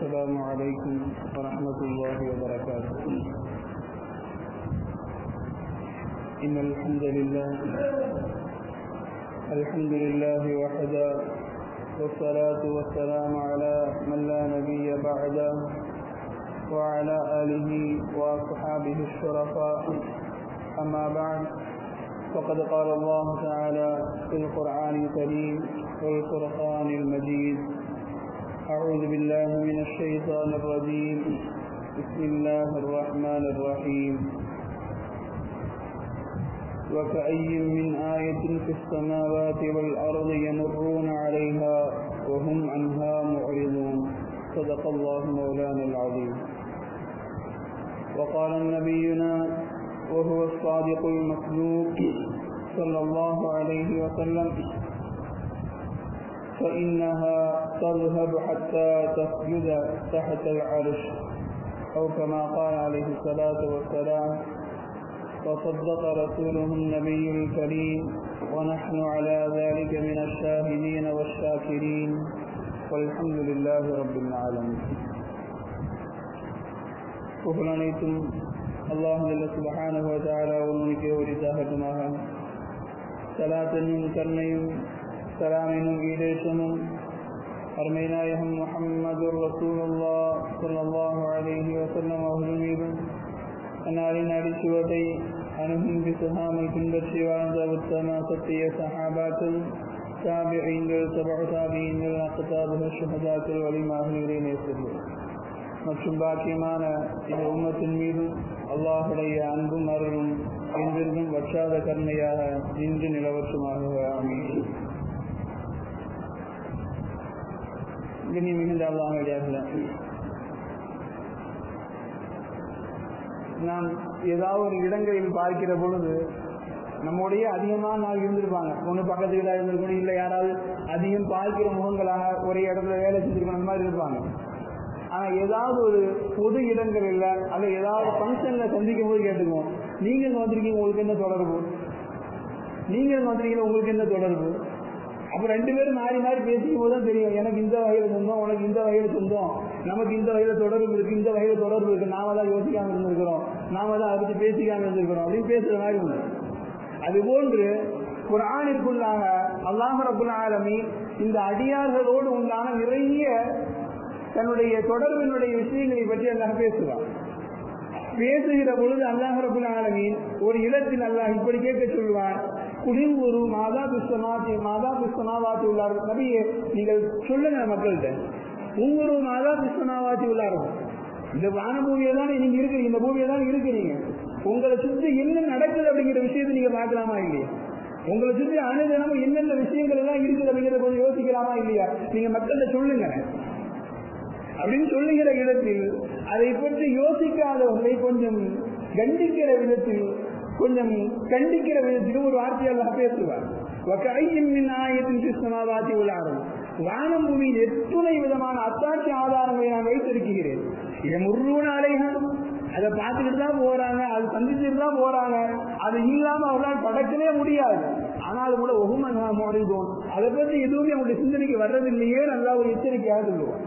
السلام عليكم ورحمة الله وبركاته إن الحمد لله الحمد لله وحده والصلاة والسلام على من لا نبي بعده وعلى آله وأصحابه الشرفاء أما بعد فقد قال الله تعالى في القرآن الكريم والفرقان المجيد أعوذ بالله من الشيطان الرجيم بسم الله الرحمن الرحيم وكأي من آية في السماوات والأرض يمرون عليها وهم عنها معرضون صدق الله مولانا العظيم وقال نبينا وهو الصادق المصدوق صلى الله عليه وسلم فإنها تذهب حتى تسجد تحت العرش أو كما قال عليه الصلاة والسلام وصدق رسوله النبي الكريم ونحن على ذلك من الشاهدين والشاكرين والحمد لله رب العالمين புகழனைத்தும் அல்லாஹ் சுபஹானஹு வ தஆலா ஒருவனுக்கே உரித்தாகட்டுமாக சலாத்தனும் கருணையும் சலாமினும் ஈடேற்றமும் அருமை நாயகம் முஹம்மது ரசூலுல்லா ஸல்லல்லாஹு அலைஹி வஸல்லம் அவர்கள் மீதும் அன்னாரின் அடிச்சுவட்டை அணுகும் பிசுகாமல் பின்பற்றி வாழ்ந்த உத்தம சத்திய சஹாபாக்கள் தாபியங்கள் சபா தாபியங்கள் அக்கதாபுகள் சுகதாக்கள் வழிமாகவே நேசர்கள் மற்றும் பாக்கியமான இந்த உம்மத்தின் மீதும் அல்லாஹுடைய அன்பும் அருளும் என்றிருந்தும் வற்றாத கருணையாக இன்று நிலவற்றுமாக அமையும் மிகுந்த அல்லாஹடியார்கள நாம் ஏதாவது ஒரு இடங்களில் பார்க்கிற பொழுது நம்முடைய அதிகமாக நாள் இருந்திருப்பாங்க ஒன்று பக்கத்து வீடாக இருந்திருக்கணும் இல்லை யாராவது அதிகம் பார்க்கிற முகங்களாக ஒரே இடத்துல வேலை செஞ்சிருக்கணும் அந்த மாதிரி இருப்பாங்க ஆனா ஏதாவது ஒரு பொது இடங்கள்ல அல்ல ஏதாவது ஃபங்க்ஷன்ல சந்திக்கும் போது கேட்டுக்குவோம் நீங்க இங்க வந்திருக்கீங்க உங்களுக்கு என்ன தொடர்பு நீங்க இங்க வந்திருக்கீங்க உங்களுக்கு என்ன தொடர்பு அப்ப ரெண்டு பேரும் மாறி மாறி பேசிக்கும் போது தான் தெரியும் எனக்கு இந்த வகையில சொந்தம் உனக்கு இந்த வகையில சொந்தம் நமக்கு இந்த வகையில தொடர்பு இருக்கு இந்த வகையில தொடர்பு இருக்கு நாம தான் யோசிக்காம இருந்திருக்கிறோம் நாம தான் அதை பத்தி பேசிக்காம இருந்திருக்கிறோம் அப்படின்னு பேசுற மாதிரி உண்டு அது போன்று ஒரு ஆணிற்குள்ளாக அல்லாம ரபுல் ஆலமி இந்த அடியார்களோடு உண்டான நிறைய தன்னுடைய தொடர்பினுடைய விஷயங்களை பற்றி அல்லாஹ் பேசுவார் பேசுகிற பொழுது அல்லாஹ் ரபுல் ஆலமீன் ஒரு இடத்தில் அல்லாஹ் இப்படி கேட்க சொல்வான் குடில் ஒரு மாதா புஸ்தமாத்தி மாதா புஸ்தமாவாத்தி உள்ளார்கள் நபியே நீங்கள் சொல்லுங்க மக்கள்கிட்ட உங்களோட மாதா புஸ்தமாவாத்தி உள்ளார்கள் இந்த வான பூமியை தான் நீங்க இருக்கிறீங்க இந்த பூமியை தான் இருக்கிறீங்க உங்களை சுற்றி என்ன நடக்குது அப்படிங்கிற விஷயத்தை நீங்க பார்க்கலாமா இல்லையா உங்களை சுற்றி அனுதினமும் என்னென்ன விஷயங்கள் எல்லாம் இருக்குது அப்படிங்கிறத கொஞ்சம் யோசிக்கலாமா இல்லையா நீங்க மக்கள்கிட்ட சொல்லுங்க அப்படின்னு சொல்லுகிற இடத்தில் அதை பற்றி யோசிக்காதவர்களை கொஞ்சம் கண்டிக்கிற விதத்தில் கொஞ்சம் கண்டிக்கிற விதத்தில் ஒரு வார்த்தையால் பேசுவார் ஆயத்தின் உள்ளாரும் வானம் பூமியில் எத்துணை விதமான அத்தாட்சி ஆதாரங்களை நான் வைத்திருக்கிறேன் இதை முருகன அலைகள் அதை பார்த்துக்கிட்டு தான் போறாங்க அது சந்திச்சுட்டு தான் போறாங்க அது இல்லாம அவர்களால் படக்கவே முடியாது ஆனாலும் கூட ஒகுமன் மோடிதோன் அதை பற்றி எதுவுமே அவங்களுடைய சிந்தனைக்கு வர்றதில்லையே நல்லா ஒரு எச்சரிக்கையாக சொல்லுவார்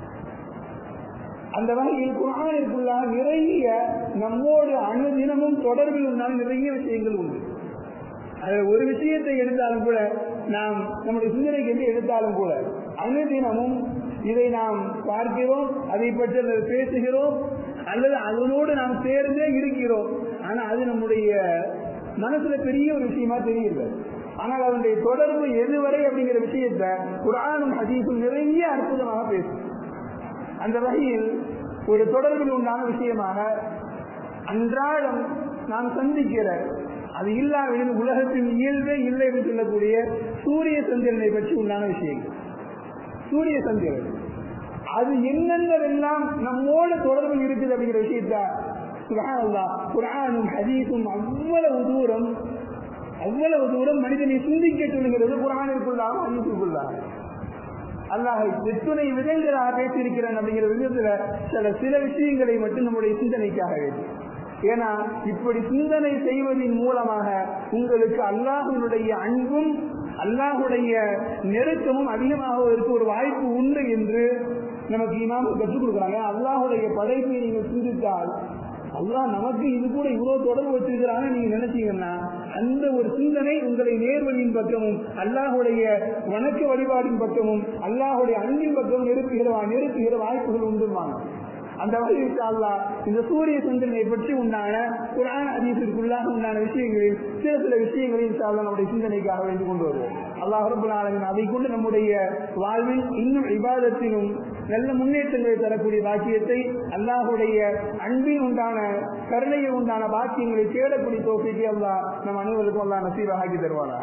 அந்த வகையில் குரானிற்குள்ளாக நிறைய நம்மோடு அணுதினமும் தொடர்பில் உண்டான நிறைய விஷயங்கள் உண்டு அதில் ஒரு விஷயத்தை எடுத்தாலும் கூட நாம் நம்முடைய சிந்தனைக்கு என்று எடுத்தாலும் கூட அணுதினமும் இதை நாம் பார்க்கிறோம் அதை பற்றி பேசுகிறோம் அல்லது அதனோடு நாம் சேர்ந்தே இருக்கிறோம் ஆனா அது நம்முடைய மனசுல பெரிய ஒரு விஷயமா தெரியல ஆனால் அதனுடைய தொடர்பு எதுவரை அப்படிங்கிற விஷயத்த குரானும் ஹதீஸும் நிறைய அற்புதமாக பேசும் அந்த வகையில் ஒரு தொடர்பில் உண்டான விஷயமாக அன்றாடம் நாம் சந்திக்கிற அது இல்லாவிடின் உலகத்தின் இயல்பே இல்லை என்று சொல்லக்கூடிய சூரிய சந்திரனை பற்றி உண்டான விஷயங்கள் சூரிய சந்திரன் அது என்னென்னவெல்லாம் நம்மோட தொடர்பில் இருக்குது அப்படிங்கிற விஷயத்த குரானும் ஹதீஸும் அவ்வளவு தூரம் அவ்வளவு தூரம் மனிதனை சிந்திக்க சொல்லுகிறது குரானிற்குள்ளாக ஹதீஸுக்குள்ளாக அல்லாஹ் எத்துணை விதங்களாக பேசியிருக்கிறான் அப்படிங்கிற விதத்துல சில சில விஷயங்களை மட்டும் நம்முடைய சிந்தனைக்காக வேண்டும் ஏன்னா இப்படி சிந்தனை செய்வதன் மூலமாக உங்களுக்கு அல்லாஹினுடைய அன்பும் அல்லாஹுடைய நெருக்கமும் அதிகமாகுவதற்கு ஒரு வாய்ப்பு உண்டு என்று நமக்கு இமாம் கற்றுக் கொடுக்குறாங்க அல்லாஹுடைய படைப்பை நீங்கள் சிந்தித்தால் அல்லாஹ் நமக்கு இது கூட இவ்வளவு தொடர்பு வச்சிருக்கிறாங்க நீங்க நினைச்சீங்கன்னா அந்த ஒரு சிந்தனை உங்களை நேர்வழியின் பக்கமும் அல்லாஹுடைய வணக்க வழிபாடின் பக்கமும் அல்லாஹுடைய அன்பின் பக்கமும் நெருப்புகிற நெருப்புகிற வாய்ப்புகள் உண்டுவாங்க அந்த வகையில் அல்லா இந்த சூரிய சிந்தனையை பற்றி உண்டான குரான் அதீசிற்குள்ளாக உண்டான விஷயங்களில் சில சில விஷயங்களையும் சார்ந்த நம்முடைய சிந்தனைக்காக வேண்டி கொண்டு வருவோம் அல்லாஹ் ரபுல் ஆலமின் அதை கொண்டு நம்முடைய வாழ்வில் இன்னும் விவாதத்திலும் நல்ல முன்னேற்றங்களை தரக்கூடிய பாக்கியத்தை அல்லாஹுடைய அன்பில் உண்டான கருணையில் உண்டான பாக்கியங்களை தேடக்கூடிய தோப்பிக்கு அல்லாஹ் நம் அனைவருக்கும் அல்லாஹ் நசீவாகி தருவானா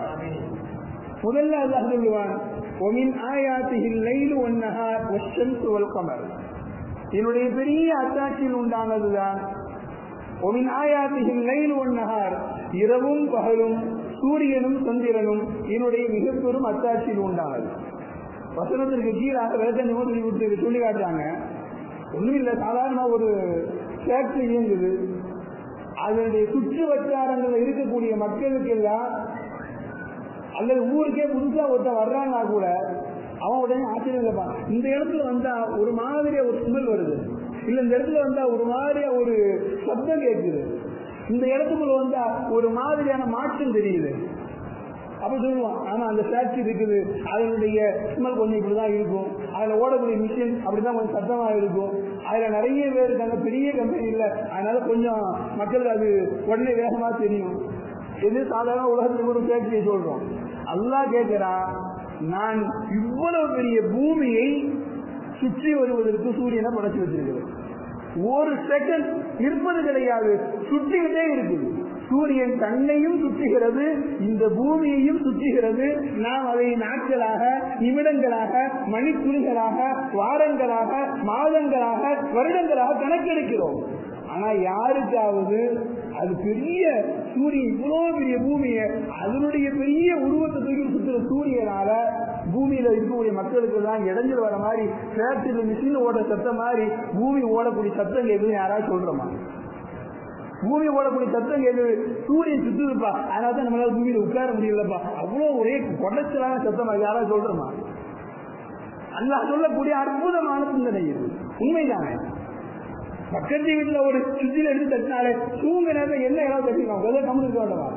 முதல்ல அல்லாஹ் சொல்லுவான் ஒமின் ஆயாத்திகில் லைலு ஒன்னஹார் ஒஷம்சு வல் கமர் என்னுடைய பெரிய அத்தாட்சியில் உண்டானதுதான் ஒமின் ஆயாத்திகில் லைலு ஒன்னஹார் இரவும் பகலும் சூரியனும் சந்திரனும் என்னுடைய மிக பெரும் அத்தாட்சியில் உண்டானது வசனத்திற்கு கீழாக விளக்க நிமிடம் விட்டு சொல்லி காட்டுறாங்க ஒண்ணும் இல்லை சாதாரண ஒரு ஃபேக்டரி இயங்குது அதனுடைய சுற்று வட்டாரங்களில் இருக்கக்கூடிய மக்களுக்கு எல்லாம் அல்லது ஊருக்கே புதுசா ஒருத்தன் வர்றாங்கன்னா கூட அவன் உடனே ஆச்சரியம் கேட்பான் இந்த இடத்துல வந்தா ஒரு மாதிரியா ஒரு ஸ்மெல் வருது இல்ல இந்த இடத்துல வந்தா ஒரு மாதிரியா ஒரு சப்தம் கேட்குது இந்த இடத்துக்குள்ள வந்தா ஒரு மாதிரியான மாற்றம் தெரியுது அப்ப சொல்லுவான் ஆனா அந்த ஃபேக்டரி இருக்குது அதனுடைய ஸ்மெல் கொஞ்சம் இப்படிதான் இருக்கும் அதுல ஓடக்கூடிய மிஷின் அப்படிதான் கொஞ்சம் சத்தமா இருக்கும் அதுல நிறைய பேர் இருக்காங்க பெரிய கம்பெனி இல்ல அதனால கொஞ்சம் மக்களுக்கு அது உடனே வேகமா தெரியும் இது சாதாரண உலகத்துக்கு ஒரு ஃபேக்டரியை சொல்றோம் அல்லா கேட்கிறான் நான் இவ்வளவு பெரிய பூமியை சுற்றி வருவதற்கு சூரியனை படைச்சு வச்சிருக்கிறேன் ஒரு செகண்ட் இருப்பது கிடையாது சுற்றிக்கிட்டே இருக்குது சூரியன் தன்னையும் சுற்றுகிறது இந்த பூமியையும் சுற்றுகிறது நாம் அதை நாட்களாக நிமிடங்களாக மணித்துளிகளாக வாரங்களாக மாதங்களாக வருடங்களாக கணக்கெடுக்கிறோம் ஆனா யாருக்காவது அது பெரிய சூரியன் இவ்வளவு பெரிய பூமியை அதனுடைய பெரிய உருவத்தை தூக்கி சுற்றுற சூரியனால பூமியில இருக்கக்கூடிய மக்களுக்கு தான் இடைஞ்சல் வர மாதிரி ஃபேக்டரியில மிஷின் ஓட சத்தம் மாதிரி பூமி ஓடக்கூடிய சத்தம் கேட்குது யாராவது சொல்றோமா பூமி ஓடக்கூடிய சத்தம் கேட்குது சூரியன் சுத்துதுப்பா அதனால தான் நம்மளால பூமியில உட்கார முடியலப்பா அவ்வளவு ஒரே கொடைச்சலான சத்தமா யாராவது சொல்றோமா அல்லா சொல்லக்கூடிய அற்புதமான சிந்தனை இது உண்மைதானே பக்கத்து வீட்டுல ஒரு சுத்தில எடுத்து தட்டினாலே தூங்க நேரத்தில் என்ன இடம் தட்டிக்கலாம் வெதை கம்முனுக்கு வேண்டவா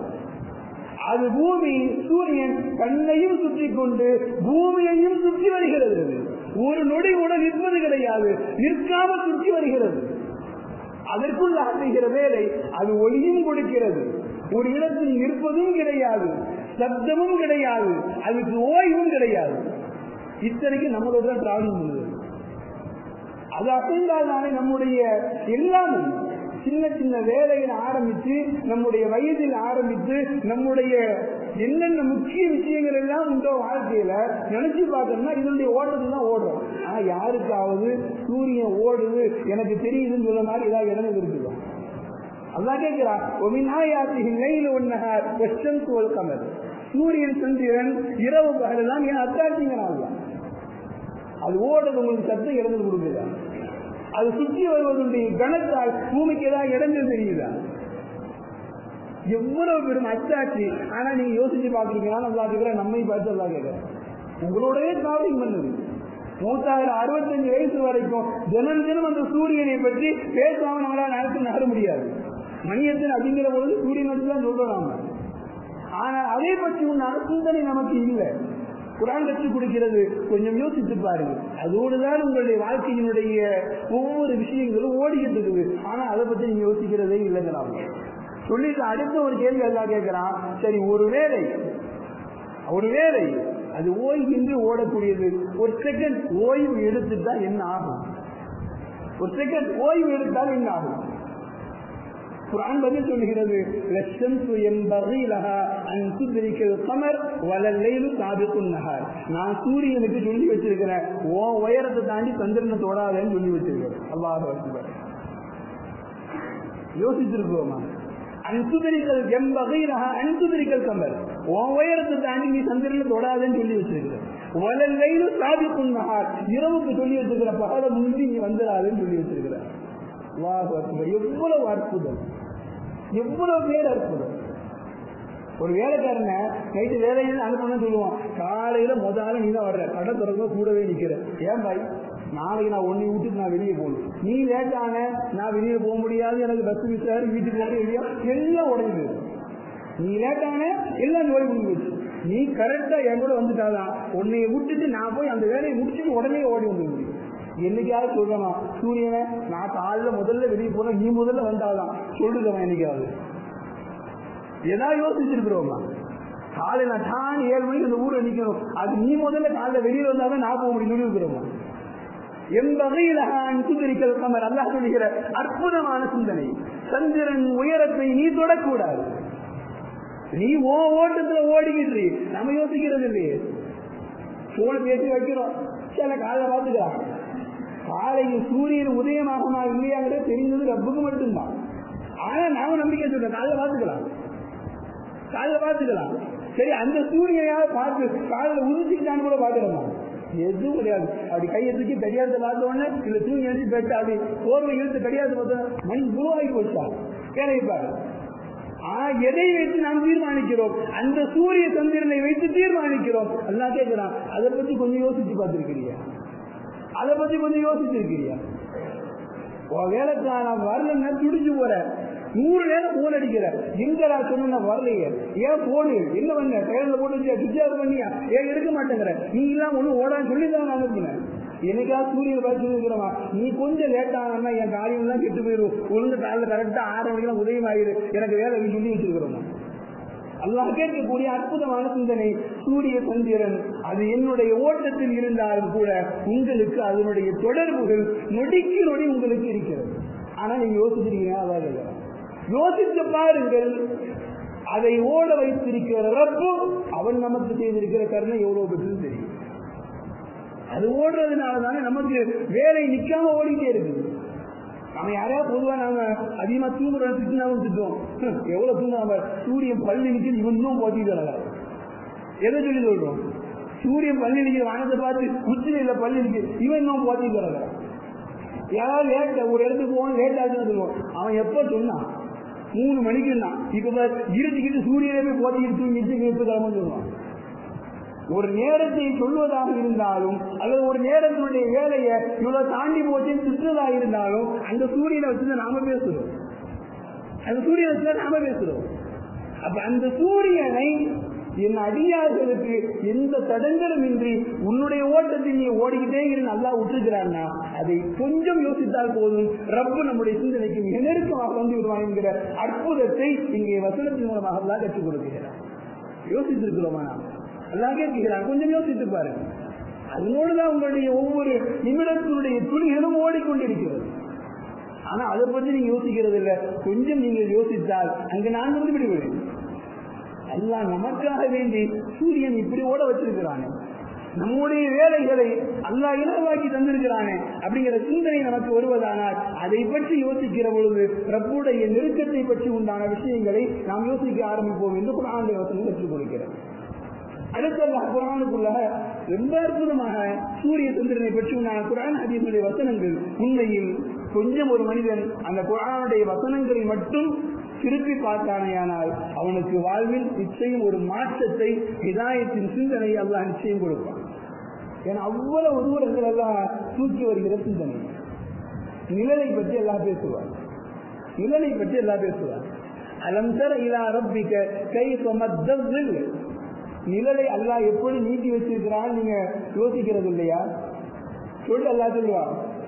அது பூமி சூரியன் தன்னையும் சுற்றி கொண்டு பூமியையும் சுற்றி வருகிறது ஒரு நொடி கூட நிற்பது கிடையாது நிற்காம சுற்றி வருகிறது அதற்குள்ள ஆற்றுகிற வேலை அது ஒளியும் கொடுக்கிறது ஒரு இடத்தில் நிற்பதும் கிடையாது சப்தமும் கிடையாது அதுக்கு ஓய்வும் கிடையாது இத்தனைக்கு நம்மளோட தான் டிராவலிங் பண்ணுது அது அசைந்தால்தானே நம்முடைய எல்லாமே சின்ன சின்ன வேலையில் ஆரம்பித்து நம்முடைய வயதில் ஆரம்பித்து நம்முடைய என்னென்ன முக்கிய விஷயங்கள் எல்லாம் உண்டோ வாழ்க்கையில நினைச்சு பார்த்தோம்னா இதனுடைய ஓட்டத்தில் தான் ஓடுறோம் ஆனா யாருக்காவது சூரியன் ஓடுது எனக்கு தெரியுதுன்னு சொல்ல மாதிரி ஏதாவது இடம் இருக்குதா அதான் கேட்கிறா ஒமினாயாத்திகின் நெயில் ஒன்னஹார் வெஸ்டர்ன் சுவல் கமர் சூரியன் சந்திரன் இரவு பகலாம் ஏன் அத்தாட்சிங்கிறாங்க அது ஓடுறது உங்களுக்கு சத்தம் இடங்கள் கொடுக்குதா அது சுற்றி வருவதுடைய கனத்தால் பூமிக்கு ஏதாவது இடங்கள் தெரியுதா எவ்வளவு பெரும் அச்சாட்சி ஆனா நீங்க யோசிச்சு பாக்குறீங்களா நல்லா கேட்கிற நம்மை பார்த்து நல்லா கேட்கிறேன் உங்களோடவே டிராவலிங் பண்ணுது மூத்தாயிரம் அறுபத்தஞ்சு வயசு வரைக்கும் தினம் தினம் அந்த சூரியனை பற்றி பேசாம நம்மளால நடத்தி நகர முடியாது மணியத்தின் அப்படிங்கிற பொழுது சூரியன் பற்றி தான் சொல்றோம் நாம ஆனால் அதை பற்றி உண்டான சிந்தனை நமக்கு இல்லை குரான் கற்றுக் கொடுக்கிறது கொஞ்சம் யோசித்து பாருங்க அதோடுதான் உங்களுடைய வாழ்க்கையினுடைய ஒவ்வொரு விஷயங்களும் ஓடிக்கிட்டு இருக்குது ஆனா அதை பத்தி நீங்க யோசிக்கிறதே இல்லைங்கிறாங்க சொல்லிட்டு அடுத்த ஒரு கேள்வி எல்லாம் கேட்கிறான் சரி ஒரு வேலை ஒரு வேலை அது ஓய்வின்றி ஓடக்கூடியது ஒரு செகண்ட் ஓய்வு எடுத்துட்டா என்ன ஆகும் ஒரு செகண்ட் ஓய்வு எடுத்தால் என்ன ஆகும் குரான் பதில் சொல்லுகிறது லட்சம்சு என்பகை லஹா அன் துத்ரிக்கல் கமர் வலல்லைலு சாபிக்கும் நகர் நான் சூரியனுக்கு சொல்லி வச்சிருக்கிறேன் ஓ உயரத்தை தாண்டி சந்திரனை தொடாதேன்னு சொல்லி வச்சிருக்கிறேன் அல்லாஹ் வச்சுப்பார் யோசிச்சிருக்கோமா அன்சுதரிக்கல் எம்பகை லஹா அன்சுதரிக்கல் கமர் ஓ உயரத்தை தாண்டி நீ சந்திரனை தொடாதேன்னு சொல்லி வச்சிருக்கிறேன் வலல்லைலு சாபிக்கும் நகர் இரவுக்கு சொல்லி வச்சிருக்கிற பகல முந்தி நீ வந்துடாதுன்னு சொல்லி வச்சிருக்கிற அல்லாஹ் அக்பர் எவ்வளவு அற்புதம் எவ்வளவு பேர் அற்புதம் ஒரு வேலைக்காரனை நைட்டு வேலையில அனுப்பணும்னு சொல்லுவான் காலையில முதல்ல நீ தான் வர்ற கடை திறக்க கூடவே நிக்கிற ஏன் பாய் நாளைக்கு நான் ஒன்னை விட்டுட்டு நான் வெளியே போகணும் நீ லேட் ஆன நான் வெளியே போக முடியாது எனக்கு பஸ் மிஸ் ஆகுது வீட்டுக்கு போக இல்லையா எல்லாம் உடஞ்சு போயிடும் நீ லேட் ஆன எல்லாம் நோய் முடிஞ்சு போச்சு நீ கரெக்டா என் கூட வந்துட்டாதான் உன்னைய விட்டுட்டு நான் போய் அந்த வேலையை முடிச்சுட்டு உடனே ஓடி வந்து முடியும் என்னைக்காவது சொல்லணும் சூரியனை நான் காலைல முதல்ல வெளியே போன நீ முதல்ல வந்தாதான் சொல்லுதவன் என்னைக்காவது ஏதாவது யோசிச்சிருக்கிறோமா காலையில நான் ஏழு மணிக்கு அந்த ஊரை நிக்கணும் அது நீ முதல்ல காலைல வெளியில வந்தாதான் நான் போக முடியும் இருக்கிறோமா எவ்வகையில் சுந்தரிக்கல் கமர் அல்லாஹ் சொல்லுகிற அற்புதமான சிந்தனை சந்திரன் உயரத்தை நீ தொடக்கூடாது நீ ஓ ஓட்டத்துல ஓடிக்கிட்டு நம்ம யோசிக்கிறது இல்லையே போன் பேசி வைக்கிறோம் சில காலை பார்த்துக்கலாம் காலையில் சூரியன் உதயமாகுமா இல்லையாங்கிறது தெரிஞ்சது ரப்புக்கு மட்டும்தான் ஆனா நாம நம்பிக்கை சொல்றோம் காலைல பார்த்துக்கலாம் காலைல பார்த்துக்கலாம் சரி அந்த சூரியனையாவது பார்த்து காலையில உதிச்சுக்கிட்டான்னு கூட பார்க்கிறோமா எதுவும் கிடையாது அப்படி கையை தூக்கி கடியாரத்தை பார்த்த உடனே இல்ல தூங்கி எழுதி பெற்ற அப்படி போர்வை இழுத்து கடியாரத்தை பார்த்தா மணி குருவாகி போச்சா கேளைப்பாரு ஆனா எதை வைத்து நாம் தீர்மானிக்கிறோம் அந்த சூரிய சந்திரனை வைத்து தீர்மானிக்கிறோம் எல்லாம் கேட்கிறான் அதை பத்தி கொஞ்சம் யோசிச்சு பார்த்திருக்கிறியா அதை பத்தி கொஞ்சம் யோசிச்சிருக்கிறியா வேலைக்கான வரலன்னா துடிச்சு போற நூறு நேரம் போன் அடிக்கிற எங்கடா சொன்ன வரலையே ஏன் போனு என்ன பண்ண கையில போட்டு வச்சியா சுவிட்ச் ஆஃப் பண்ணியா ஏன் எடுக்க மாட்டேங்கிற நீ எல்லாம் ஒண்ணு ஓடான்னு சொல்லி தான் நான் அனுப்பினேன் எனக்கா சூரியன் பார்த்து இருக்கிறவா நீ கொஞ்சம் லேட் ஆனா என் காரியம் எல்லாம் கெட்டு போயிடும் ஒழுங்கு காலையில் கரெக்டா ஆறு மணிக்கெல்லாம் உதயம் ஆயிரு எனக்கு வேலை சொல்லி வச்சிருக்கிறோம் அல்லாஹ் கேட்கக்கூடிய அற்புதமான சிந்தனை சூரிய சந்திரன் அது என்னுடைய ஓட்டத்தில் இருந்தாலும் கூட உங்களுக்கு அதனுடைய தொடர்புகள் நொடிக்கு நொடி உங்களுக்கு இருக்கிறது ஆனா நீங்க யோசிச்சிருக்கீங்க அதாவது யோசித்து பாருங்கள் அதை ஓட வைத்திருக்கிற ரப்பு அவன் நமக்கு செய்திருக்கிற கருணை எவ்வளவு பெற்று தெரியும் அது ஓடுறதுனால தானே நமக்கு வேலை நிக்காம ஓடிட்டே இருக்குது நம்ம யாரையா பொதுவா நாம அதிகமா தூங்குறோம் திட்டினாவும் திட்டோம் எவ்வளவு தூங்காம சூரியன் பள்ளி நிற்க இவன் இன்னும் போத்திட்டு எதை சொல்லி சொல்றோம் சூரியன் பள்ளி நிற்கிற வானத்தை பார்த்து உச்சியில பள்ளி நிற்க இவன் இன்னும் போத்திட்டு யாராவது லேட் ஒரு இடத்துக்கு போகணும் லேட் ஆச்சுன்னு சொல்லுவோம் அவன் எப்ப சொன்னான் மூணு மணிக்கு தான் இப்ப இருந்துக்கிட்டு சூரியனை போய் போத்திக்கிட்டு தூங்கிட்டு எப்ப கிளம்பு சொல்லுவான் ஒரு நேரத்தை சொல்வதாக இருந்தாலும் அல்லது ஒரு நேரத்தினுடைய வேலையை இவ்வளவு தாண்டி போச்சுன்னு திட்டுறதா இருந்தாலும் அந்த சூரியனை வச்சுதான் நாம பேசுறோம் அந்த சூரியனை வச்சுதான் நாம பேசுறோம் அப்ப அந்த சூரியனை என் அடியார்களுக்கு எந்த தடங்களும் இன்றி உன்னுடைய ஓட்டத்தை நீ ஓடிக்கிட்டே இரு நல்லா விட்டுருக்கிறான்னா அதை கொஞ்சம் யோசித்தால் போதும் ரப்பு நம்முடைய சிந்தனைக்கு மிக நெருக்கமாக வந்து விடுவான் என்கிற அற்புதத்தை இங்கே வசனத்தின் மூலமாக எல்லாம் கற்றுக் கொடுக்கிறார் யோசித்திருக்கிறோமா நாம் எல்லாம் கேட்கிறான் கொஞ்சம் யோசித்து பாருங்க அதனோடுதான் உங்களுடைய ஒவ்வொரு நிமிடத்தினுடைய துளிகளும் ஓடிக்கொண்டிருக்கிறது ஆனா அதை பற்றி நீங்க யோசிக்கிறது இல்ல கொஞ்சம் நீங்கள் யோசித்தால் அங்க நான் வந்து விடுவேன் எல்லாம் நமக்காக வேண்டி சூரியன் இப்படி ஓட வச்சிருக்கிறானே நம்முடைய வேலைகளை அல்லா இலவாக்கி தந்திருக்கிறானே அப்படிங்கிற சிந்தனை நமக்கு வருவதானால் அதை பற்றி யோசிக்கிற பொழுது ரப்புடைய நெருக்கத்தை பற்றி உண்டான விஷயங்களை நாம் யோசிக்க ஆரம்பிப்போம் என்று குரான் யோசனை கற்றுக் கொடுக்கிறது அடுத்த குரானுக்குள்ள ரொம்ப அற்புதமாக சூரிய சந்திரனை பற்றி உண்டான குரான் ஹதீஸுடைய வசனங்கள் உண்மையில் கொஞ்சம் ஒரு மனிதன் அந்த குரானுடைய வசனங்களை மட்டும் திருப்பி பார்த்தானேயானால் அவனுக்கு வாழ்வில் நிச்சயம் ஒரு மாற்றத்தை இதாயத்தின் சிந்தனை அல்லாஹ் நிச்சயம் கொடுப்பான் ஏன்னா அவ்வளவு தூரங்கள் எல்லாம் தூக்கி வருகிற சிந்தனை நிழலை பற்றி எல்லாம் பேசுவார் நிழலை பற்றி எல்லாம் பேசுவார் அலம் தர இலா ரப்பிக்க கை சொமத்தில் நிழலை அல்லாஹ் எப்படி நீட்டி வச்சிருக்கிறான் நீங்க யோசிக்கிறது இல்லையா சொல்லு அல்லா சொல்லுவா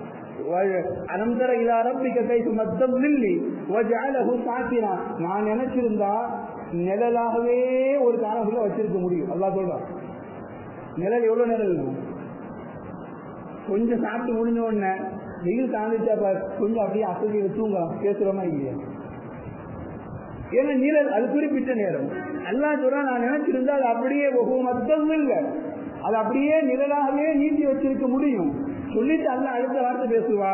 அனந்தர இலா ரப்பிக்க கை சுமத்தம் நில்லி வஜாலஹு சாத்தினா நான் நினைச்சிருந்தா நிழலாகவே ஒரு காலத்துல வச்சிருக்க முடியும் அல்லா சொல்றான் நிழல் எவ்வளவு நிழல் இருக்கும் கொஞ்சம் சாப்பிட்டு முடிஞ்ச உடனே வெயில் காந்துச்சா கொஞ்சம் அப்படியே அசதி தூங்கலாம் பேசுறோமா இல்லையா ஏன்னா நிழல் அது குறிப்பிட்ட நேரம் அல்லா சொல்றா நான் நினைச்சிருந்தா அது அப்படியே மத்தம் இல்லை அது அப்படியே நிழலாகவே நீட்டி வச்சிருக்க முடியும் சொல்லிட்டு அல்ல அடுத்த வார்த்தை பேசுவா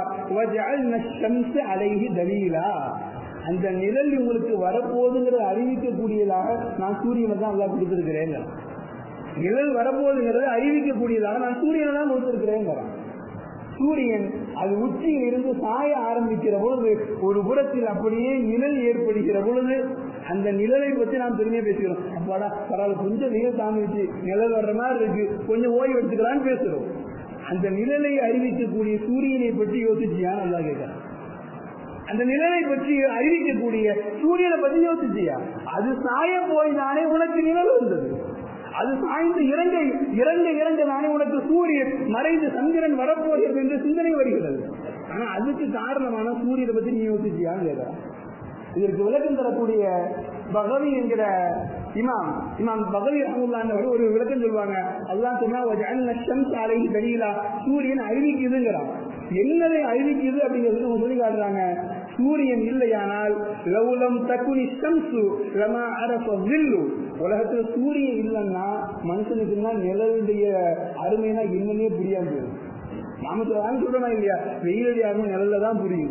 அலைகி தலீலா அந்த நிழல் உங்களுக்கு வரப்போகுதுங்கிறத அறிவிக்கக்கூடியதாக நான் சூரியனை தான் அல்லா கொடுத்திருக்கிறேன் நிழல் வரப்போகுதுங்கிறத அறிவிக்கக்கூடியதாக நான் சூரியனை தான் கொடுத்திருக்கிறேன் சூரியன் அது உச்சியில் இருந்து சாய ஆரம்பிக்கிற பொழுது ஒரு புறத்தில் அப்படியே நிழல் ஏற்படுகிற பொழுது அந்த நிழலை பத்தி நாம் பெருமையா பேசுகிறோம் அப்பாடா பரவாயில்ல கொஞ்சம் வெயில் தாமிச்சு நிழல் வர்ற மாதிரி இருக்கு கொஞ்சம் ஓய்வு எடுத்துக்கலாம்னு பேசுறோம் அந்த நிழலை அறிவிக்கக்கூடிய சூரியனை பற்றி யோசிச்சியா நல்லா கேட்கிறேன் அந்த நிழலை பற்றி அறிவிக்கக்கூடிய சூரியனை பற்றி யோசிச்சியா அது சாய போய் தானே உனக்கு நிழல் வந்தது அது சாய்ந்து இறங்க இறங்க இறங்க தானே உனக்கு சூரியன் மறைந்து சந்திரன் வரப்போகிறது என்று சிந்தனை வருகிறது ஆனா அதுக்கு காரணமான சூரியனை பத்தி நீ யோசிச்சியான்னு கேட்கிறேன் இதற்கு விளக்கம் தரக்கூடிய பகவி என்கிற இமாம் இமாம் பகவி ரஹமுல்லான்னு ஒரு விளக்கம் சொல்லுவாங்க அதுதான் சொன்னா சாலை வெளியிலா சூரியன் அறிவிக்குதுங்கிறான் என்னதை அறிவிக்குது அப்படிங்கிறது சொல்லி காட்டுறாங்க சூரியன் இல்லையானால் லவுலம் தக்குனி சம்சு லமா அரச வில்லு உலகத்துல சூரியன் இல்லைன்னா மனுஷனுக்கு தான் நிலவுடைய அருமைனா என்னன்னே புரியாது நாம சொல்றோமா இல்லையா வெயிலுடைய அருமை நிழல்ல தான் புரியும்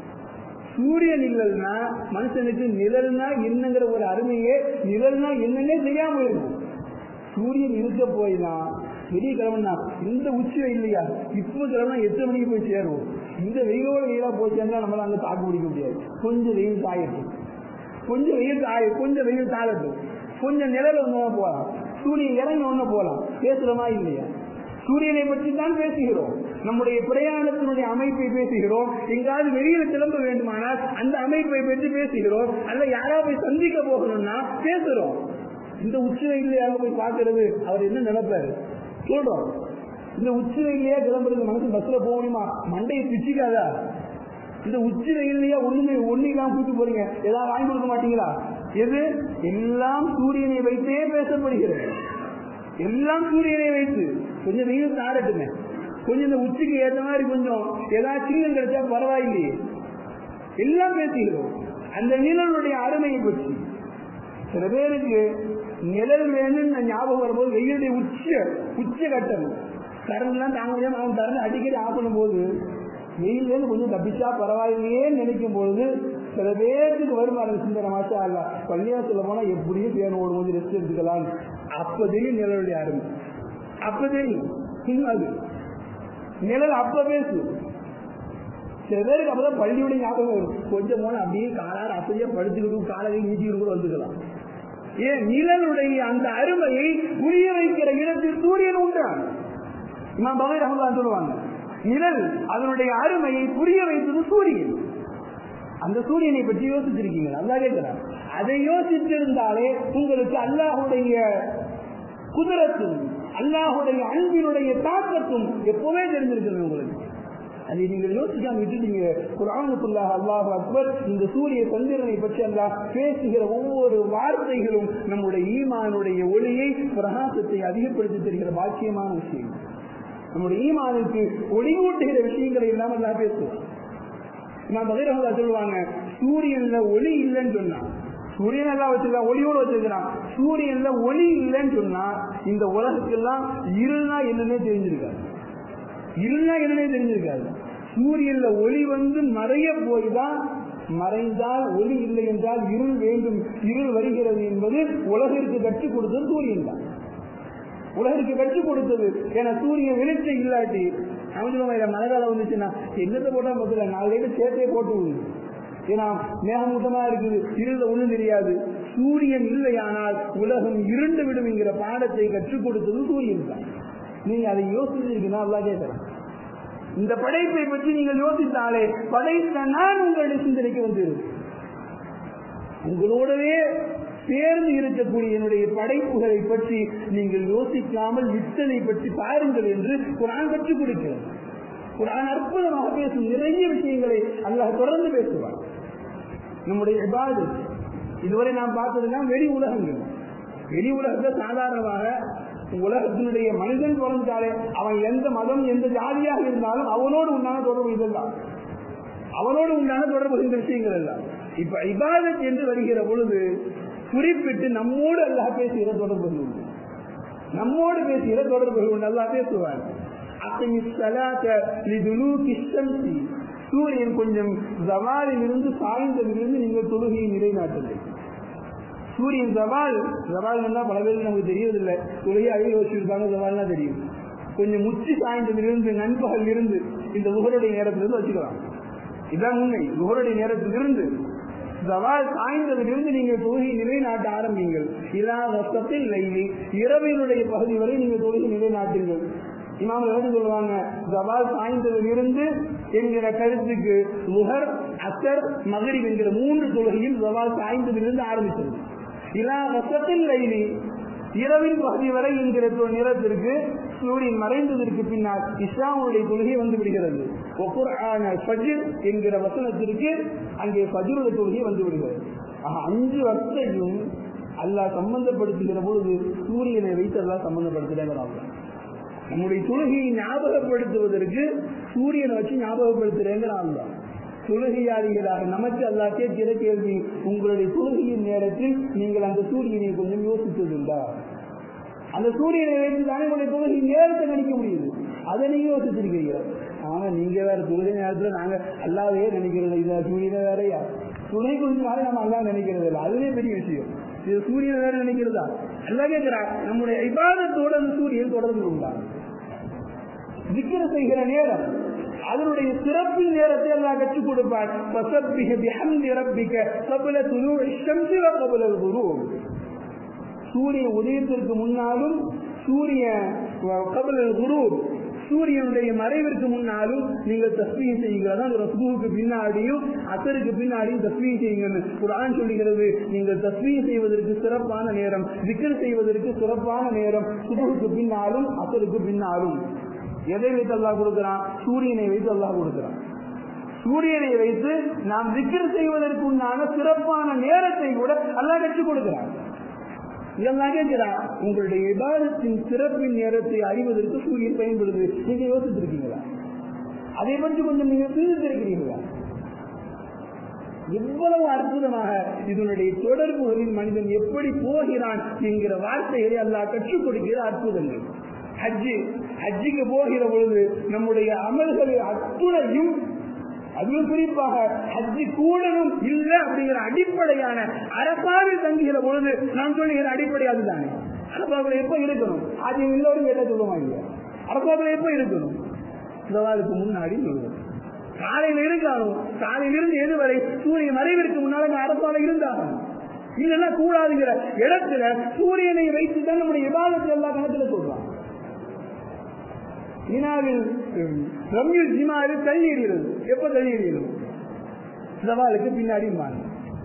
சூரியன் இல்லைன்னா மனுஷனுக்கு நிழல்னா என்னங்கிற ஒரு அருமையே நிழல்னா என்னன்னே தெரியாம இருக்கும் சூரியன் இருக்க போய் தான் வெளிய கிழமைனா இந்த உச்சி இல்லையா இப்போ கிழமை எத்தனை மணிக்கு போய் சேருவோம் இந்த வெயிலோட வெயிலா போய் சேர்ந்தா நம்மளால அங்க தாக்கு பிடிக்க முடியாது கொஞ்சம் வெயில் காயட்டும் கொஞ்சம் வெயில் காய கொஞ்சம் வெயில் தாழட்டும் கொஞ்சம் நிழல் ஒண்ணு போகலாம் சூரியன் இறங்கி ஒண்ணு போகலாம் பேசுறோமா இல்லையா சூரியனை பற்றி தான் பேசுகிறோம் நம்முடைய பிரயாணத்தினுடைய அமைப்பை பேசுகிறோம் எங்காவது வெளியில கிளம்ப வேண்டுமானால் அந்த அமைப்பை பற்றி பேசுகிறோம் அல்ல யாராவது போய் சந்திக்க போகணும்னா பேசுறோம் இந்த உச்சி வெயிலையாக போய் பார்க்கறது அவர் என்ன நினைப்பாரு சொல்றோம் இந்த உச்சி வெயிலையா கிளம்புறது மனசு பஸ்ல போக முடியுமா மண்டையை பிச்சுக்காதா இந்த உச்சி வெயிலையா ஒண்ணுமே ஒண்ணு இல்லாம கூட்டு போறீங்க ஏதாவது வாங்கி கொடுக்க மாட்டீங்களா எது எல்லாம் சூரியனை வைத்தே பேசப்படுகிறது எல்லாம் சூரியனை வைத்து கொஞ்சம் வெயில் தாரட்டுங்க கொஞ்சம் இந்த உச்சிக்கு ஏற்ற மாதிரி கொஞ்சம் ஏதாவது சின்னம் கிடைச்சா பரவாயில்லையே எல்லாம் பேசுகிறோம் அந்த நிழலுடைய அருமையை பற்றி சில பேருக்கு நிழல் வேணும்னு ஞாபகம் வரும்போது வெயிலுடைய உச்ச உச்ச கட்டம் கரண்ட் எல்லாம் தாங்க முடியாம அவன் கரண்ட் அடிக்கடி ஆஃப் பண்ணும்போது வெயில இருந்து கொஞ்சம் தப்பிச்சா பரவாயில்லையே நினைக்கும் பொழுது சில பேருக்கு வரும் அந்த சிந்தனை மாச்சா இல்ல பள்ளியாத்துல போனா எப்படியும் பேன் ஓடும் கொஞ்சம் ரெஸ்ட் எடுத்துக்கலாம் அப்ப தெரியும் நிழலுடைய அருமை அப்ப தெரியும் இன்னும் அது நிழல் அப்ப பேசு சில பேருக்கு அப்பதான் பள்ளியுடைய ஞாபகம் வரும் கொஞ்சம் போன அப்படியே காலாறு அப்படியே படுத்துக்கிட்டு காலையை நீட்டிக்கிட்டு கூட வந்துக்கலாம் ஏன் நிழலுடைய அந்த அருமையை புரிய வைக்கிற இடத்தில் சூரியன் உண்டான் இமாம் பகை ரஹ்மான் சொல்லுவாங்க நிழல் அதனுடைய அருமையை புரிய வைத்தது சூரியன் அந்த சூரியனை பற்றி யோசிச்சிருக்கீங்க நல்லா கேட்கிறார் அதை யோசித்திருந்தாலே உங்களுக்கு அல்லாஹுடைய குதிரத்தும் அல்லாஹுடைய அன்பினுடைய தாக்கத்தும் எப்பவுமே தெரிஞ்சிருக்கிறது உங்களுக்கு அதை நீங்கள் யோசிக்காம விட்டுட்டீங்க குரானுக்குள்ளாக அல்லாஹ் அக்பர் இந்த சூரிய சந்திரனை பற்றி அல்லாஹ் பேசுகிற ஒவ்வொரு வார்த்தைகளும் நம்முடைய ஈமானுடைய ஒளியை பிரகாசத்தை அதிகப்படுத்தி தருகிற பாக்கியமான விஷயம் நம்முடைய ஈமானுக்கு ஒளிவூட்டுகிற விஷயங்களை எல்லாம் எல்லாம் பேசுவோம் நான் பகிரங்களா சொல்லுவாங்க சூரியன்ல ஒளி இல்லைன்னு சொன்னா சூரியன் எல்லாம் வச்சிருக்கான் ஒளியோடு வச்சிருக்கிறான் சூரியன்ல ஒளி இல்லைன்னு சொன்னா இந்த உலகத்துக்கெல்லாம் இருள்னா என்னன்னே தெரிஞ்சிருக்காது இருள்னா என்னன்னே தெரிஞ்சிருக்காது சூரியன்ல ஒளி வந்து மறைய போய் தான் மறைந்தால் ஒளி இல்லை என்றால் இருள் வேண்டும் இருள் வருகிறது என்பது உலகிற்கு கற்றுக் கொடுத்தது சூரியன் தான் உலகிற்கு கற்றுக் கொடுத்தது ஏன்னா சூரியன் வெளிச்சம் இல்லாட்டி அவங்களும் மழைக்காலம் வந்துச்சுன்னா என்னத்தை போட்டா முதல்ல நாலு லைட்டு சேர்த்தே போட்டு விடுது ஏன்னா மேகமூட்டமா இருக்குது இருந்த ஒண்ணும் தெரியாது சூரியன் இல்லையானால் உலகம் இருண்டு விடும் என்கிற பாடத்தை கற்றுக் கொடுத்தது சூரியன் தான் நீங்க அதை யோசிச்சிருக்கீங்கன்னா அல்லா கேட்கலாம் இந்த படைப்பை பற்றி நீங்கள் யோசித்தாலே படைத்த நான் உங்களுடைய சிந்தனைக்கு வந்து உங்களோடவே சேர்ந்து இருக்கக்கூடிய என்னுடைய படைப்புகளை பற்றி நீங்கள் யோசிக்காமல் விட்டதை பற்றி பாருங்கள் என்று குரான் கற்றுக் கொடுக்கிறது குரான் அற்புதமாக பேசும் நிறைய விஷயங்களை அல்லாஹ் தொடர்ந்து பேசுவார் நம்முடைய இபாது இதுவரை நாம் பார்த்ததெல்லாம் வெளி உலகங்கள் வெளி உலகத்தை சாதாரணமாக உலகத்தினுடைய மனிதன் பிறந்தாலே அவன் எந்த மதம் எந்த ஜாதியாக இருந்தாலும் அவனோடு உண்டான தொடர்பு இதெல்லாம் அவனோடு உண்டான தொடர்பு இந்த விஷயங்கள் எல்லாம் இப்ப இபாதத் என்று வருகிற பொழுது குறிப்பிட்டு நம்மோடு அல்லாஹ் பேசுகிற தொடர்புகள் உண்டு நம்மோடு பேசுகிற தொடர்புகள் உண்டு அல்லாஹ் பேசுவார் சூரியன் கொஞ்சம் ஜவாலில் இருந்து சாய்ந்ததிலிருந்து நீங்கள் தொழுகையை நிலைநாட்டுங்கள் சூரியன் ஜவால் ஜவால் பல பேருக்கு நமக்கு தெரியவில்லை தொழுகை அழகி வச்சிருக்காங்க ஜவால்னா தெரியும் கொஞ்சம் முச்சி சாய்ந்ததிலிருந்து நண்பகல் இருந்து இந்த உகருடைய நேரத்திலிருந்து வச்சுக்கலாம் இதுதான் உண்மை உகருடைய நேரத்திலிருந்து ஜவால் சாய்ந்ததிலிருந்து நீங்கள் தொழுகை நிலைநாட்ட ஆரம்பிங்கள் இரா வசத்தில் லைலி இரவினுடைய பகுதி வரை நீங்கள் தொழுகை நிலைநாட்டுங்கள் இமாம் என்ன சொல்லுவாங்க ஜவால் சாய்ந்ததிலிருந்து என்கிற கருத்துக்கு முகர் அசர் மகரிப் என்கிற மூன்று தொழுகையும் ஜவால் சாய்ந்ததிலிருந்து ஆரம்பித்தது இரா வசத்தில் லைலி இரவின் பகுதி வரை என்கிற தொ- நிறத்திற்கு சூரியன் மறைந்ததற்கு பின்னால் இஸ்லாமுடைய தொழுகை வந்து விடுகிறது ஒக்குர்ஆன ஃபஜ்ர் என்கிற வசனத்திற்கு அங்கே ஃபஜ்ருடைய தொழுகை வந்து விடுகிறது ஆக அஞ்சு வக்தையும் அல்லாஹ் சம்பந்தப்படுத்துகிற பொழுது சூரியனை வைத்து அல்லாஹ் சம்பந்தப்படுத்துகிறாங்க நம்முடைய தொழுகையை ஞாபகப்படுத்துவதற்கு சூரியனை வச்சு ஞாபகப்படுத்துறேங்கிறான் தான் தொழுகையாளிகளாக நமக்கு அல்லாஹ் கேட்கிற கேள்வி உங்களுடைய தொழுகையின் நேரத்தில் நீங்கள் அந்த சூரியனை கொஞ்சம் யோசித்ததுண்டா அந்த சூரியனை வைத்து தானே உங்களுடைய தொழுகை நேரத்தை கணிக்க முடியுது அதை நீங்க யோசிச்சிருக்கீங்க ஆனா நீங்க வேற தொழுகை நேரத்துல நாங்க அல்லாவே நினைக்கிறது இது சூரியனை வேறையா துணை கொஞ்ச நாள் நம்ம அல்லா நினைக்கிறது இல்லை அதுவே பெரிய விஷயம் இது சூரியனை வேற நினைக்கிறதா அல்லா கேட்கிறா நம்முடைய இபாதத்தோட அந்த சூரியன் தொடர்பு உண்டா திக்கிர செய்கிற நேரம் அதனுடைய சிறப்பின் நேரத்தை எல்லாம் கற்றுக் கொடுப்பார் ஃபஸப்பிஹ பிஹம்தி ரப்பிக கபல துலூஇ ஷம்ஸி வ கபல குரூப் சூரிய உதயத்திற்கு முன்னாலும் சூரிய கபல குரூப் சூரியனுடைய மறைவிற்கு முன்னாலும் நீங்கள் தஸ்மீன் செய்யுங்களா ரசூவுக்கு பின்னாடியும் அசருக்கு பின்னாடியும் தஸ்மீன் செய்யுங்கன்னு குரான் சொல்லுகிறது நீங்கள் தஸ்மீன் செய்வதற்கு சிறப்பான நேரம் விக்கர் செய்வதற்கு சிறப்பான நேரம் சுபுக்கு பின்னாலும் அசருக்கு பின்னாலும் எதை வைத்து அல்லாஹ் கொடுக்கிறான் சூரியனை வைத்து அல்லாஹ் கொடுக்கிறான் சூரியனை வைத்து நாம் விக்கிர செய்வதற்கு உண்டான சிறப்பான நேரத்தை கூட அல்லாஹ் கற்றுக் கொடுக்கிறான் இதெல்லாம் கேட்கிறா உங்களுடைய விவாதத்தின் சிறப்பின் நேரத்தை அறிவதற்கு சூரியன் பயன்படுது நீங்க யோசிச்சிருக்கீங்களா அதை பற்றி கொஞ்சம் நீங்க சிந்தித்திருக்கிறீங்களா எவ்வளவு அற்புதமாக இதனுடைய தொடர்புகளில் மனிதன் எப்படி போகிறான் என்கிற வார்த்தைகளை அல்லாஹ் கற்றுக் கொடுக்கிற அற்புதங்கள் ஹஜ்ஜு ஹஜ்ஜுக்கு போகிற பொழுது நம்முடைய அமல்களை அத்துணையும் அதுவும் குறிப்பாக ஹஜ்ஜி கூடனும் இல்லை அப்படிங்கிற அடிப்படையான அரசாவில் தங்குகிற பொழுது நான் சொல்லுகிற அடிப்படை அதுதானே அரசாவில் எப்ப இருக்கணும் அது எல்லோரும் கேட்ட சொல்லுவாங்க இல்லையா அரசாவில் எப்ப இருக்கணும் சவாலுக்கு முன்னாடி சொல்லுவோம் காலையில இருக்காலும் காலையிலிருந்து எது வரை சூரியன் மறைவிற்கு முன்னால அரசால இருந்தாகணும் இல்லைன்னா கூடாதுங்கிற இடத்துல சூரியனை வைத்து தான் நம்முடைய விவாதத்தை எல்லா கணத்துல சொல்றான் வினாவில் ரம்யூல் ஜிமாறு தள்ளிடுகிறது எப்ப தள்ளிடுகிறது சவாலுக்கு பின்னாடி மாறும்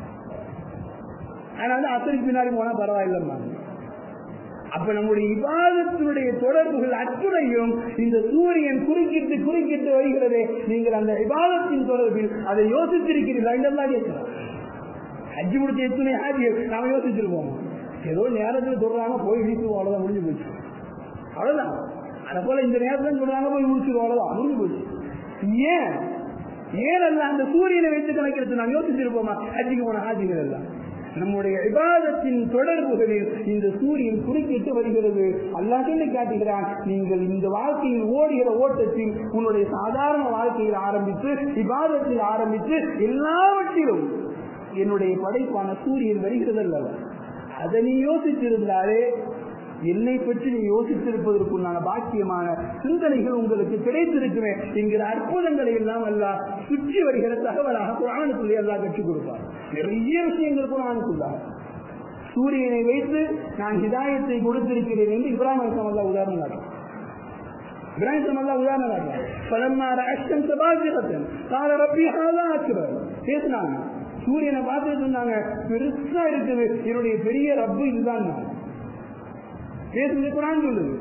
ஆனா வந்து அசருக்கு பின்னாடி போனா பரவாயில்லை அப்ப நம்முடைய விவாதத்தினுடைய தொடர்புகள் அத்துணையும் இந்த சூரியன் குறுக்கிட்டு குறுக்கிட்டு வருகிறதே நீங்கள் அந்த விவாதத்தின் தொடர்பில் அதை யோசித்திருக்கிறீர்களா இதெல்லாம் கேட்கிறோம் ஹஜ்ஜி முடிச்ச எத்தனை ஹாஜி நாம யோசிச்சிருப்போம் ஏதோ நேரத்தில் சொல்றாங்க போய் வீட்டுக்கு அவ்வளவுதான் முடிஞ்சு போச்சு அவ்வளவுதான் அதை போல இந்த நேரத்தில் சொல்றாங்க போய் முடிச்சிருவோம் அவ்வளவுதான் முடிஞ்சு போச்சு ஏன் ஏன் அல்ல அந்த சூரியனை வைத்து கணக்கிறது நாம் யோசிச்சிருப்போமா ஹஜ்ஜிக்கு போன ஹாஜிகள் எல்லாம் நம்முடைய விவாதத்தின் தொடர்புகளில் இந்த சூரியன் குறுக்கிட்டு வருகிறது அல்லா சொல்லி காட்டுகிறான் நீங்கள் இந்த வாழ்க்கையில் ஓடுகிற ஓட்டத்தில் உன்னுடைய சாதாரண வாழ்க்கையில் ஆரம்பித்து விவாதத்தில் ஆரம்பித்து எல்லாவற்றிலும் என்னுடைய படைப்பான சூரியன் வருகிறது அல்லவா அதை நீ யோசித்திருந்தாலே என்னை பற்றி நீ யோசித்திருப்பதற்குண்டான பாக்கியமான சிந்தனைகள் உங்களுக்கு கிடைத்திருக்குமே என்கிற அற்புதங்களை எல்லாம் அல்ல சுற்றி வருகிற தகவலாக குரானுக்குள்ளே எல்லாம் கற்றுக் கொடுப்பார் நிறைய விஷயங்கள் குரானுக்குள்ளாக சூரியனை வைத்து நான் ஹிதாயத்தை கொடுத்திருக்கிறேன் என்று இப்ராஹிம் அலிஸ்லாம் அல்லா உதாரணம் காட்டுறேன் இப்ராஹிம் சமல்லா உதாரணம் காட்டுறான் பலம்மா ராஷ்டம் சபாசிரத்தன் கால ரப்பி ஹாதா அக்பர் பேசினாங்க சூரியனை பார்த்துட்டு இருந்தாங்க பெருசா இருக்குது என்னுடைய பெரிய ரப்பு இதுதான் நான் பேசுறது குரான் சொல்லுது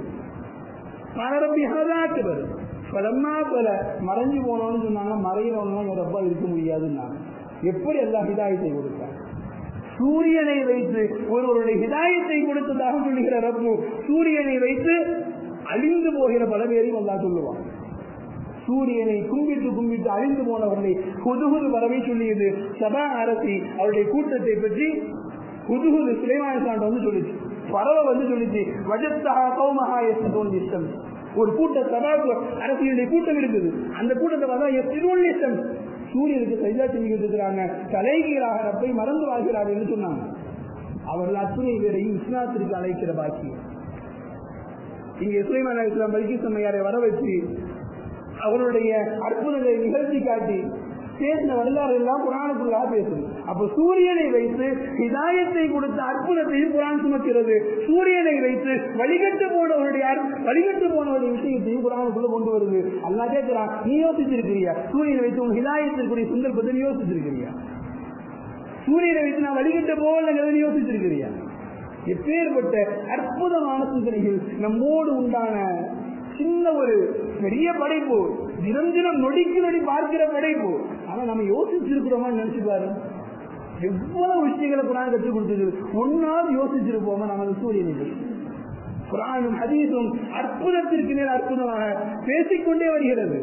மரபி ஹதாக்குவர் பலமா பல மறைஞ்சு போனோம்னு சொன்னாங்க மறையிறவங்க ரப்பா இருக்க முடியாதுன்னாங்க எப்படி எல்லாம் ஹிதாயத்தை கொடுத்தாங்க சூரியனை வைத்து ஒருவருடைய ஹிதாயத்தை கொடுத்ததாக சொல்லுகிற ரப்பு சூரியனை வைத்து அழிந்து போகிற பல பேரையும் அல்லா சொல்லுவான் சூரியனை கும்பிட்டு கும்பிட்டு அழிந்து போனவர்களை குதுகுது வரவே சொல்லியது சபா அரசி அவருடைய கூட்டத்தை பற்றி குதுகுது சுலைமான சாண்டு வந்து சொல்லிச்சு பறவை வந்து சொல்லிச்சு வஜத்தகா கௌமஹா எஸ்தோன் இஷ்டம் ஒரு கூட்ட சபாக்கு அரசியலுடைய கூட்டம் இருக்குது அந்த கூட்டத்தை பார்த்தா எஸ்தோன் இஷ்டம் சூரியனுக்கு சைதா செஞ்சுக்கிட்டு இருக்கிறாங்க தலைகீழாக ரப்பை மறந்து வாழ்கிறார் என்று சொன்னாங்க அவர்கள் அத்துணை பேரையும் இஸ்லாத்திற்கு அழைக்கிற பாக்கியம் இங்கே சுலைமான இஸ்லாம் பல்கி சம்மையாரை வர வச்சு அவருடைய அற்புதங்களை நிகழ்த்தி காட்டி பேசின வரலாறு எல்லாம் குரானுக்குள்ளாக பேசுது அப்ப சூரியனை வைத்து ஹிதாயத்தை கொடுத்த அற்புதத்தையும் குரான் சுமக்கிறது சூரியனை வைத்து வழிகட்டு போனவருடைய அற்- வழிகட்டு போனவருடைய விஷயத்தையும் குரானுக்குள்ள கொண்டு வருது அல்லா கேட்கிறான் நீ யோசிச்சிருக்கிறியா சூரியனை வைத்து உன் ஹிதாயத்திற்குரிய சந்தர்ப்பத்தை நீ யோசிச்சிருக்கிறியா சூரியனை வைத்து நான் வழிகட்ட போகலங்கிறத நீ யோசிச்சிருக்கிறியா எப்பேற்பட்ட அற்புதமான சிந்தனைகள் நம்மோடு உண்டான சின்ன ஒரு பெரிய படைப்பு தினம் தினம் நொடிக்கு நொடி பார்க்கிற படைப்பு ஆனா நம்ம யோசிச்சிருக்கிறோமா நினைச்சு பாரு எவ்வளவு விஷயங்களை குரான் கற்றுக் கொடுத்தது ஒன்னாவது யோசிச்சிருப்போமா நம்ம சூரியனை பற்றி குரானும் ஹதீஸும் அற்புதத்திற்கு மேல் அற்புதமாக பேசிக்கொண்டே வருகிறது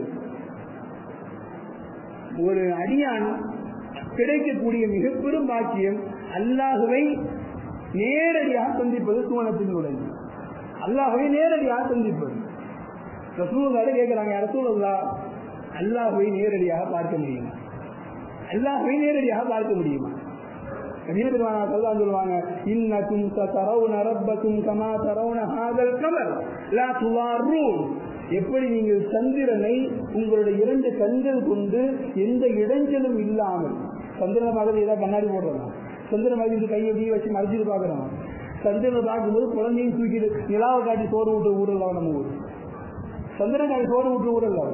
ஒரு அடியான் கிடைக்கக்கூடிய மிக பெரும் பாக்கியம் அல்லாஹுவை நேரடியாக சந்திப்பது சுவனத்தின் உடனே அல்லாஹுவை நேரடியாக சந்திப்பது ரசூலுல்லாஹ் கேட்கிறாங்க ரசூலுல்லா அல்லாஹுவை நேரடியாக பார்க்க முடியுமா அல்லாஹுவை நேரடியாக பார்க்க முடியுமா நபிகள் பெருமானா ஸல்லல்லாஹு சொல்லுவாங்க இன்னக்கும் சதரவுன ரப்பக்கும் கமா தரவுன ஹாதல் கமர் லா துவாரூன் எப்படி நீங்கள் சந்திரனை உங்களுடைய இரண்டு கண்கள் கொண்டு எந்த இடைஞ்சலும் இல்லாமல் சந்திரனை பார்க்கறது ஏதாவது கண்ணாடி போடுறோம் சந்திரன் மாதிரி கையை அப்படியே வச்சு மறைச்சிட்டு பார்க்குறோம் சந்திரனை பார்க்கும்போது குழந்தையும் தூக்கிட்டு நிலாவை காட்டி சோறு விட்டு ஊரலாம் நம்ம ஊர் சந்திரன் காட்டி சோறு விட்டு ஊரலாம்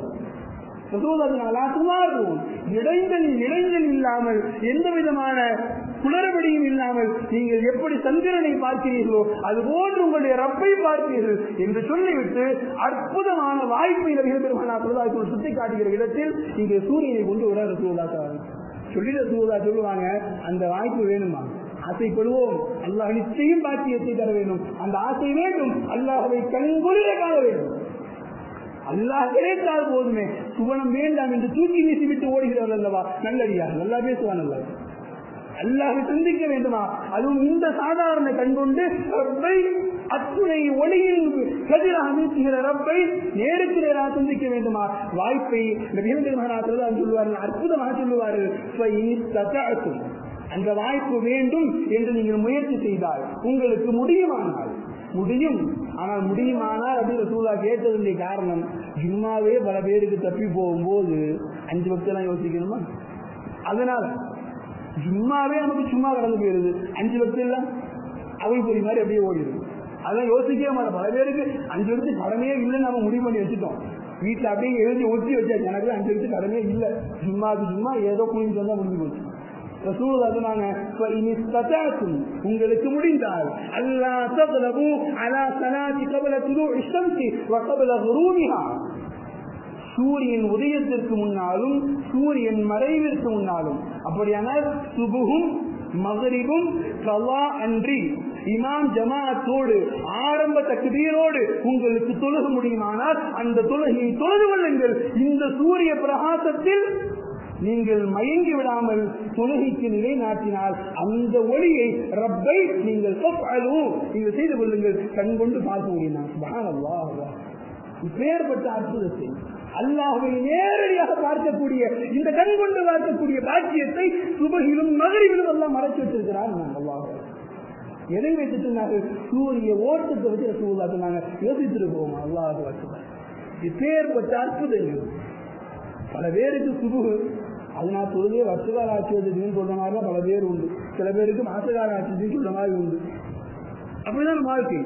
இடைஞ்சல் இடைஞ்சல் இல்லாமல் எந்த விதமான குளறுபடியும் இல்லாமல் நீங்கள் எப்படி சந்திரனை பார்க்கிறீர்களோ அது போன்று உங்களுடைய ரப்பை பார்ப்பீர்கள் என்று சொல்லிவிட்டு அற்புதமான வாய்ப்பை நபிகள் பெருமானா சொல்வதால் சுட்டி காட்டுகிற இடத்தில் இங்கே சூரியனை கொண்டு வர ரசூலாக்காங்க சொல்லி ரசூலா சொல்லுவாங்க அந்த வாய்ப்பு வேணுமா ஆசைப்படுவோம் அல்லாஹ் நிச்சயம் பாக்கியத்தை தர வேண்டும் அந்த ஆசை வேண்டும் அல்லாஹவை கண்கொள்ள காண வேண்டும் அல்லாஹ் கிடைத்தால் போதுமே சுவனம் வேண்டாம் என்று தூக்கி வீசி விட்டு ஓடுகிறார் அல்லவா நல்லடியா நல்லா பேசுவான் அல்ல அல்லாஹை சந்திக்க வேண்டுமா அதுவும் இந்த சாதாரண கண்கொண்டு ரப்பை அத்துணை ஒளியில் கதிராக வீசுகிற ரப்பை நேருக்கு நேராக சந்திக்க வேண்டுமா வாய்ப்பை நபிகள் மகாராஜர்கள் சொல்லுவார்கள் அற்புதமாக சொல்லுவார்கள் அந்த வாய்ப்பு வேண்டும் என்று நீங்கள் முயற்சி செய்தால் உங்களுக்கு முடியுமானால் முடியும் ஆனால் முடியுமானால் அப்படின்னு சூழலா கேட்டதுடைய காரணம் ஜும்மாவே பல பேருக்கு தப்பி போகும்போது அஞ்சு பக்தெல்லாம் யோசிக்கணுமா அதனால ஜும்மாவே நமக்கு சும்மா கடந்து போயிருது அஞ்சு பக்தம் எல்லாம் அவள் பொறி மாதிரி அப்படியே ஓடிடுது அதான் யோசிக்கவே மாட்டோம் பல பேருக்கு அஞ்சு வருஷம் கடமையே இல்லைன்னு நம்ம முடிவு பண்ணி வச்சுட்டோம் வீட்டில் அப்படியே எழுதி ஒட்டி வச்சாச்சு எனக்கு அஞ்சு வருஷம் கடமையே இல்லை ஜும்மாவுக்கு சும்மா ஏதோ குளிஞ்சு வந்தா முடிஞ்சு போச்சு உங்களுக்கு முடிந்தால் அல்லா தகலபு அலா சலாதி கபல துரு இஷ்டம்சி வகபல குரூமிஹா சூரியன் உதயத்திற்கு முன்னாலும் சூரியன் மறைவிற்கு முன்னாலும் அப்படியானால் சுபுகும் மகரிபும் கலா அன்றி இமாம் ஜமாத்தோடு ஆரம்ப தக்குதீரோடு உங்களுக்கு தொழுக முடியுமானால் அந்த தொழுகையை தொழுது கொள்ளுங்கள் இந்த சூரிய பிரகாசத்தில் நீங்கள் மயங்கி விடாமல் தொழுகைக்கு நிலை நாட்டினால் அந்த ஒளியை ரப்பை நீங்கள் நீங்கள் செய்து கொள்ளுங்கள் கண் கொண்டு பார்க்க முடியும் இப்பேற்பட்ட அற்புதத்தை அல்லாஹுவை நேரடியாக பார்க்கக்கூடிய இந்த கண் கொண்டு பார்க்கக்கூடிய பாக்கியத்தை சுபகிலும் மகரிவிலும் எல்லாம் மறைச்சு வச்சிருக்கிறார் நான் அல்லாஹ் எதை வைத்துட்டு சூரிய ஓட்டத்தை வச்சு ரசூல்லா சொன்னாங்க யோசிச்சிருக்கோம் அல்லாஹ் வச்சுதான் இப்பேற்பட்ட அற்புதங்கள் பல பேருக்கு சுபு அது நான் தொழுதே வருஷகால ஆட்சி வச்சுன்னு சொல்ற மாதிரிலாம் பல பேர் உண்டு சில பேருக்கு மாசகால ஆட்சி சொல்ற மாதிரி உண்டு அப்படிதான் வாழ்க்கை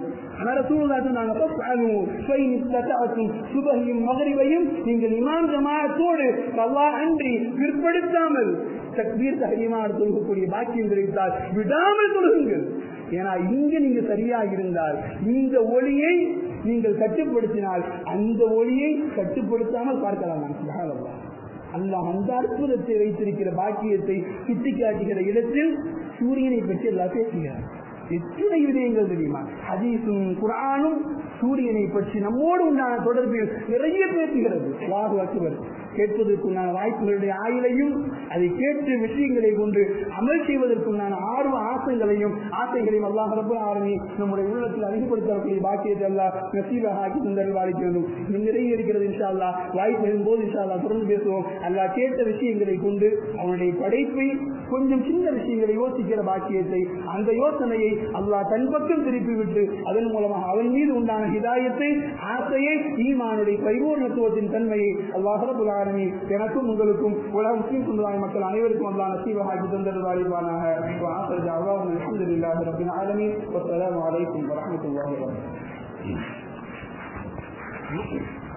சுபகையும் மகரிவையும் நீங்கள் இமாம் ஜமாத்தோடு கல்லா அன்றி பிற்படுத்தாமல் தக்பீர் தகரியமாக தொழுகக்கூடிய பாக்கியம் கிடைத்தால் விடாமல் தொழுகுங்கள் ஏன்னா இங்க நீங்க சரியாக இருந்தால் இந்த ஒளியை நீங்கள் கட்டுப்படுத்தினால் அந்த ஒளியை கட்டுப்படுத்தாமல் பார்க்கலாம் நான் சுபகானல்லா அல்லாஹ் அந்த அற்புதத்தை வைத்திருக்கிற பாக்கியத்தை சுட்டிக்காட்டுகிற இடத்தில் சூரியனை பற்றி எல்லாம் பேசுகிறார் எத்தனை விடயங்கள் தெரியுமா ஹதீஸும் குரானும் சூரியனை பற்றி நம்மோடு உண்டான தொடர்பில் நிறைய பேசுகிறது வாகு அக்குவர் கேட்பதற்குண்டான வாய்ப்புகளுடைய ஆயுளையும் அதை கேட்டு விஷயங்களை கொண்டு அமல் செய்வதற்குண்டான ஆர்வ ஆசைகளையும் ஆசைகளையும் அல்லாஹ் ரப்ப ஆரம்பி நம்முடைய உள்ளத்தில் அதிகப்படுத்தக்கூடிய பாக்கியத்தை எல்லாம் நசீபாக ஆக்கி தந்தல் வாழிக்க வேண்டும் இன்னும் நிறைய இருக்கிறது இன்ஷா அல்லா வாய்ப்பு போது இன்ஷா அல்லா தொடர்ந்து பேசுவோம் அல்லா கேட்ட விஷயங்களை கொண்டு அவனுடைய படைப்பை கொஞ்சம் சின்ன விஷயங்களை யோசிக்கிற பாக்கியத்தை அந்த யோசனையை அல்லாஹ் தன் பக்கம் திருப்பி விட்டு அதன் மூலமாக அவன் மீது உண்டான ஹிதாயத்தை ஆசையை ஈமானுடைய பரிபூர்ணத்துவத்தின் தன்மையை அல்லாஹ் ரபுல் ஆலமி எனக்கும் உங்களுக்கும் உலக முஸ்லீம் சமுதாய மக்கள் அனைவருக்கும் அல்லா நசீவஹாக்கி தந்தது வாலிபானாக ஆசிரியர் அல்லாஹ் அல்ஹம்துலில்லாஹி ரப்பில் ஆலமீன் வஸ்ஸலாமு அலைக்கும் வரஹ்மத்துல்லாஹி வபரகாத்துஹு